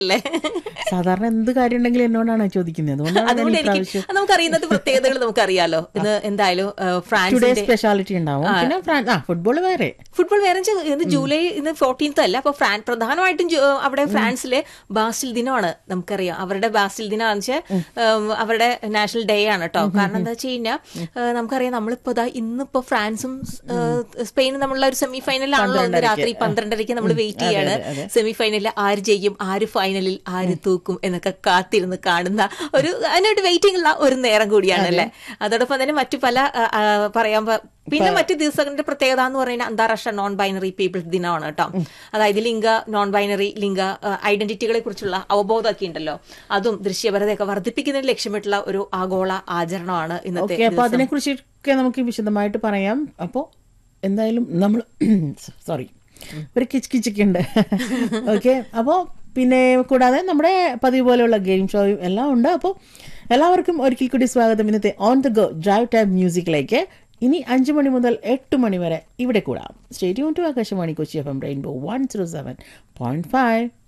അല്ലേ സാധാരണ എന്ത് കാര്യം ഉണ്ടെങ്കിലും എന്നോടാണ് ചോദിക്കുന്നത് അതുകൊണ്ടാണ് ഞാൻ അതുകൊണ്ട് ഈ എനിക്ക് പ്രാവശ്യം നമുക്കറിയുന്നത് പ്രത്യേകതകൾ നമുക്കറിയാലോ ഇന്ന് എന്തായാലും ആ, ടുഡേ ഫ്രാൻസിന്റെ സ്പെഷ്യാലിറ്റി ഉണ്ടാവും പിന്നെ ഫ്രാൻ- ആ ഫുട്ബോൾ വേറെ ഫുട്ബോൾ വേറെ വെച്ചാൽ ഇന്ന് ജൂലൈ ഇന്ന് ഫോർട്ടീൻത്ത് അല്ല അപ്പൊ ഫ്രാൻ പ്രധാനമായിട്ടും ജു- അവിടെ ഫ്രാൻസിലെ ബാസിൽ ദിനമാണ് നമുക്കറിയാം അവരുടെ ബാസിൽ ദിനമാണെന്ന് വെച്ചാൽ അവരുടെ നാഷണൽ ഡേ ആണ് കേട്ടോ കാരണം എന്താ വെച്ച് കഴിഞ്ഞാൽ നമുക്കറിയാം നമ്മളിപ്പോ ദാ ഇന്നിപ്പോ ഫ്രാൻസും ആ, സ്പെയിനും തമ്മിലുള്ള ഒരു സെമി ഫൈനലാണല്ലോ ഇന്ന് രാത്രി പന്ത്രണ്ടരയ്ക്ക് നമ്മൾ വെയിറ്റ് ചെയ്യാണ് സെമി ഫൈനലിൽ ആര് ചെയ്യും ആര് ഫൈനലിൽ ആര് തൂക്കും എന്നൊക്കെ കാത്തിരുന്ന് കാണുന്ന ഒരു അതിനായിട്ട് വെയിറ്റിംഗ് ഉള്ള ഒരു നേരം കൂടിയാണ് അല്ലേ അതോടൊപ്പം തന്നെ മറ്റു പല ആ, ആ, പറയാൻ പ- പിന്നെ മറ്റു ദിവസങ്ങളുടെ പ്രത്യേകത എന്ന് പറയുന്നത് അന്താരാഷ്ട്ര നോൺ ബൈനറി പീപ്പിൾസ് ദിനമാണ് കേട്ടോ അതായത് ലിംഗ നോൺ ബൈനറി ലിംഗ ഐഡന്റിറ്റികളെ കുറിച്ചുള്ള അവബോധമൊക്കെ ഉണ്ടല്ലോ അതും ദൃശ്യപരതയൊക്കെ വർദ്ധിപ്പിക്കുന്നതിന് ലക്ഷ്യമിട്ടുള്ള ഒരു ആഗോള ആചരണമാണ് ഇന്നത്തെ ഓക്കെ അപ്പൊ അതിനെ കുറിച്ചൊക്കെ നമുക്ക് വിശദമായിട്ട് പറയാം അപ്പോ എന്തായാലും നമ്മൾ സോറി ഒരു കിച്ച് കിച്ചൊക്കെ ഉണ്ട് ഓക്കെ അപ്പോൾ പിന്നെ കൂടാതെ നമ്മുടെ പതിവ് പോലെയുള്ള ഗെയിം ഷോയും എല്ലാം ഉണ്ട് അപ്പോൾ എല്ലാവർക്കും ഒരിക്കൽ കൂടി സ്വാഗതം ഇന്നത്തെ on the go drive time മ്യൂസിക്കിലേക്ക് ഇനി അഞ്ച് മണി മുതൽ എട്ട് മണി വരെ ഇവിടെ കൂടാം state to Akashvani Kochi F M rainbow one zero seven point five